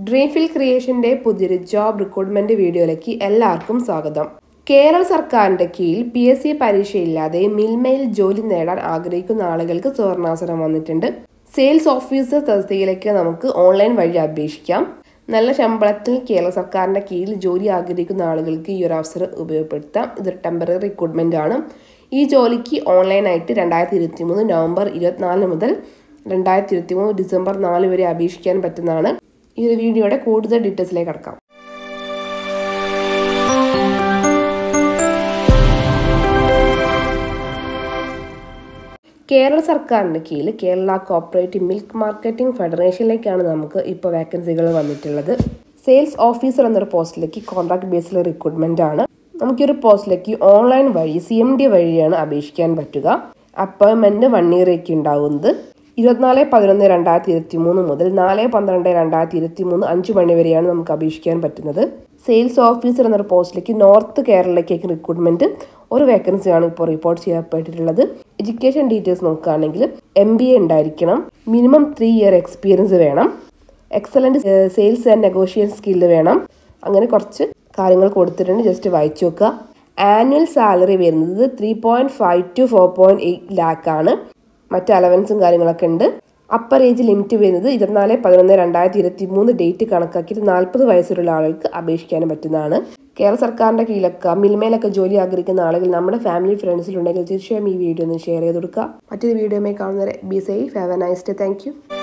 Dreamfill ക്രിയേഷന്റെ പുതിയൊരു job recruitment വീഡിയോയിലേക്ക് എല്ലാവർക്കും സ്വാഗതം കേരള സർക്കാരിന്റെ കീഴിൽ പി എസ് സി പരീക്ഷയില്ലാതെ മിൽമയിൽ ജോലി നേടാൻ ആഗ്രഹിക്കുന്ന ആളുകൾക്ക് സുവർണാവസരം വന്നിട്ടുണ്ട് സെയിൽസ് ഓഫീസർ തസ്തികയിലേക്ക് നമുക്ക് ഓൺലൈൻ വഴി അപേക്ഷിക്കാം നല്ല ശമ്പളത്തിൽ കേരള സർക്കാരിന്റെ കീഴിൽ ജോലി ആഗ്രഹിക്കുന്ന ആളുകൾക്ക് ഈ ഒരു അവസരം ഉപയോഗപ്പെടുത്താം ഇതൊരു ടെമ്പററി റിക്രൂട്ട്മെന്റ് ആണ് ഈ ജോലിക്ക് ഓൺലൈനായിട്ട് രണ്ടായിരത്തി ഇരുപത്തി മൂന്ന് നവംബർ ഇരുപത്തിനാല് മുതൽ രണ്ടായിരത്തി ഇരുപത്തി മൂന്ന് ഡിസംബർ നാല് വരെ അപേക്ഷിക്കാൻ പറ്റുന്നതാണ് ഈ ഒരു വീഡിയോയുടെ കൂടുതൽ ഡീറ്റെയിൽസിലേക്ക് കടക്കാം കേരള സർക്കാരിൻ്റെ കീഴിൽ കേരള കോപ്പറേറ്റീവ് മിൽക്ക് മാർക്കറ്റിംഗ് ഫെഡറേഷനിലേക്കാണ് നമുക്ക് ഇപ്പോൾ വേക്കൻസികൾ വന്നിട്ടുള്ളത് സെയിൽസ് ഓഫീസർ എന്നൊരു പോസ്റ്റിലേക്ക് കോൺട്രാക്ട് ബേസിൽ റിക്രൂട്ട്മെന്റ് ആണ് നമുക്ക് ഈ ഒരു പോസ്റ്റിലേക്ക് ഓൺലൈൻ വഴി സി എം ഡി വഴിയാണ് അപേക്ഷിക്കാൻ പറ്റുക അപ്പോയിൻമെന്റ് വൺ ഇയറേക്ക് ഉണ്ടാവുന്നത് ഇരുപത്തിനാല് പതിനൊന്ന് രണ്ടായിരത്തി ഇരുപത്തി മൂന്ന് മുതൽ നാല് പന്ത്രണ്ട് രണ്ടായിരത്തി ഇരുപത്തി മൂന്ന് അഞ്ച് മണി വരെയാണ് നമുക്ക് അപേക്ഷിക്കാൻ പറ്റുന്നത് സെയിൽസ് ഓഫീസർ എന്നൊരു പോസ്റ്റിലേക്ക് നോർത്ത് കേരളയിലേക്ക് റിക്രൂട്ട്മെന്റ് ഒരു വേക്കൻസിയാണ് ഇപ്പോൾ റിപ്പോർട്ട് ചെയ്യപ്പെട്ടിട്ടുള്ളത് എഡ്യൂക്കേഷൻ ഡീറ്റെയിൽസ് നോക്കുകയാണെങ്കിൽ എം ബി എ ഉണ്ടായിരിക്കണം മിനിമം ത്രീ ഇയർ എക്സ്പീരിയൻസ് വേണം excellent sales and negotiation skill വേണം അങ്ങനെ കുറച്ച് കാര്യങ്ങൾ കൊടുത്തിട്ടുണ്ട് ജസ്റ്റ് വായിച്ചു നോക്കുക ആനുവൽ സാലറി വരുന്നത് three point five two four point eight lakh ആണ് മറ്റ് അലവൻസും കാര്യങ്ങളൊക്കെ ഉണ്ട് അപ്പർ ഏജ് ലിമിറ്റ് വരുന്നത് ഇരുപത്തിനാല് പതിനൊന്ന് രണ്ടായിരത്തി ഇരുപത്തി മൂന്ന് ഡേറ്റ് കണക്കാക്കിയിട്ട് നാൽപ്പത് വയസ്സുള്ള ആളുകൾക്ക് അപേക്ഷിക്കാനും പറ്റുന്നതാണ് കേരള സർക്കാരിന്റെ കീഴിലൊക്കെ മിൽമയിലൊക്കെ ജോലി ആഗ്രഹിക്കുന്ന ആളുകൾ നമ്മുടെ ഫാമിലി ഫ്രണ്ട്സിലുണ്ടെങ്കിൽ തീർച്ചയായും ഈ വീഡിയോ ഒന്ന് ഷെയർ ചെയ്ത് കൊടുക്കുക മറ്റൊരു വീഡിയോയുമായി കാണുന്നവരെ be safe have a nice day thank U